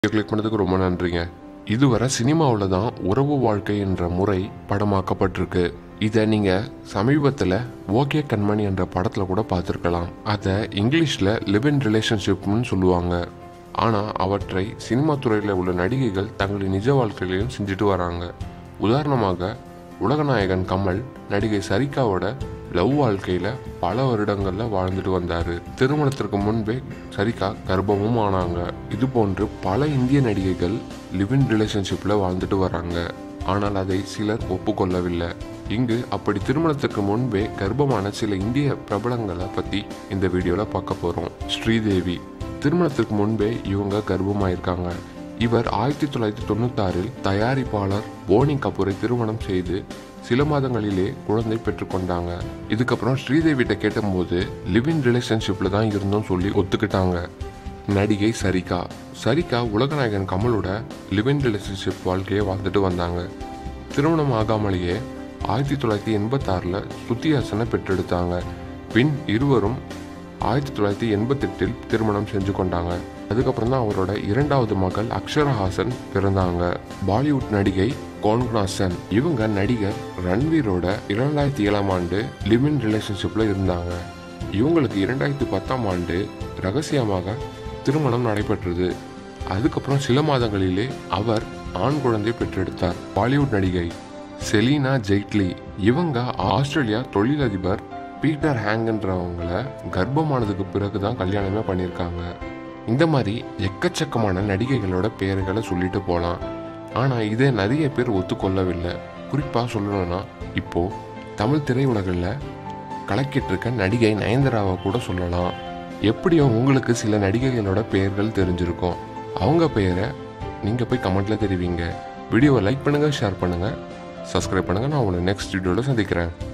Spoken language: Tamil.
வீடியோ கிளிக் பண்ணதுக்கு ரொம்ப நன்றிங்க இதுவரை சினிமாவில் தான் உறவு வாழ்க்கை என்ற முறை படமாக்கப்பட்டிருக்கு இதை நீங்கள் சமீபத்தில் ஓகே கண்மணி என்ற படத்தில் கூட பார்த்துருக்கலாம் அதை இங்கிலீஷில் லிவ் இன் ரிலேஷன்ஷிப்னு சொல்லுவாங்க ஆனால் அவற்றை சினிமா துறையில் உள்ள நடிகைகள் தங்களின் நிஜ வாழ்க்கையிலையும் செஞ்சுட்டு வராங்க உதாரணமாக உலகநாயகன் கமல் நடிகை சரிகாவோட லவ் வாழ்க்கையில பல வருடங்கள்ல வாழ்ந்துட்டு வந்தாரு திருமணத்திற்கு முன்பே சரிகா கர்ப்பமும் ஆனாங்க இது போன்று பல இந்திய நடிகைகள் லிவ் இன் ரிலேஷன்ஷிப்ல வாழ்ந்துட்டு வராங்க ஆனால் அதை சிலர் ஒப்புக்கொள்ளவில்லை இங்கு அப்படி திருமணத்துக்கு முன்பே கர்ப்பமான சில இந்திய பிரபலங்களை பத்தி இந்த வீடியோல பார்க்க போறோம் ஸ்ரீதேவி திருமணத்திற்கு முன்பே இவங்க கர்ப்பமாயிருக்காங்க இவர் ஆயிரத்தி தொள்ளாயிரத்தி தொண்ணூத்தாறில் தயாரிப்பாளர் போனி கபூரை திருமணம் செய்து சில மாதங்களிலே குழந்தை பெற்றுக்கொண்டாங்க இதுக்கப்புறம் ஸ்ரீதேவிட்ட கேட்டபோது லிவ் இன் ரிலேஷன்ஷிப்ல தான் இருந்தோம் சொல்லி ஒத்துக்கிட்டாங்க நடிகை சரிகா சரிகா உலகநாயகன் கமலோட லிவ் இன் ரிலேஷன்ஷிப் வாழ்க்கையை வாழ்ந்துட்டு வந்தாங்க திருமணம் ஆகாமலேயே ஆயிரத்தி தொள்ளாயிரத்தி எண்பத்தாறில் சுத்தியாசனை பெற்றெடுத்தாங்க பின் இருவரும் ஆயிரத்தி தொள்ளாயிரத்தி எண்பத்தெட்டில் திருமணம் செஞ்சு கொண்டாங்க அதுக்கப்புறம் தான் அவரோட இரண்டாவது மகள் அக்ஷரஹாசன் பிறந்தாங்க பாலிவுட் நடிகை கோன்குனா சென் இவங்க நடிகர் ரன்வீரோட இரண்டாயிரத்தி ஏழாம் ஆண்டு லிவ் இன் ரிலேஷன்ஷிப்ல இருந்தாங்க இவங்களுக்கு இரண்டாயிரத்தி பத்தாம் ஆண்டு ரகசியமாக திருமணம் நடைபெற்றது அதுக்கப்புறம் சில மாதங்களிலே அவர் ஆண் குழந்தை பெற்றெடுத்தார் பாலிவுட் நடிகை செலீனா ஜெய்ட்லி இவங்க ஆஸ்திரேலியா தொழிலதிபர் பீட்டர் ஹேங்ன்றவங்கள கர்ப்பமானதுக்கு பிறகு தான் கல்யாணமே பண்ணியிருக்காங்க இந்த மாதிரி எக்கச்சக்கமான நடிகைகளோட பெயர்களை சொல்லிட்டு போகலாம் ஆனால் இதை நிறைய பேர் ஒத்துக்கொள்ளவில்லை குறிப்பாக சொல்லணும்னா இப்போ தமிழ் திரையுலகில் கலக்கிட்டு இருக்க நடிகை நயன்தாராவை கூட சொல்லலாம் எப்படியோ உங்களுக்கு சில நடிகைகளோட பெயர்கள் தெரிஞ்சிருக்கும் அவங்க பெயரை நீங்கள் போய் கமெண்ட்ல தெரிவிங்க வீடியோவை லைக் பண்ணுங்கள் ஷேர் பண்ணுங்கள் சப்ஸ்கிரைப் பண்ணுங்கள் நான் உங்களை நெக்ஸ்ட் வீடியோவில் சந்திக்கிறேன்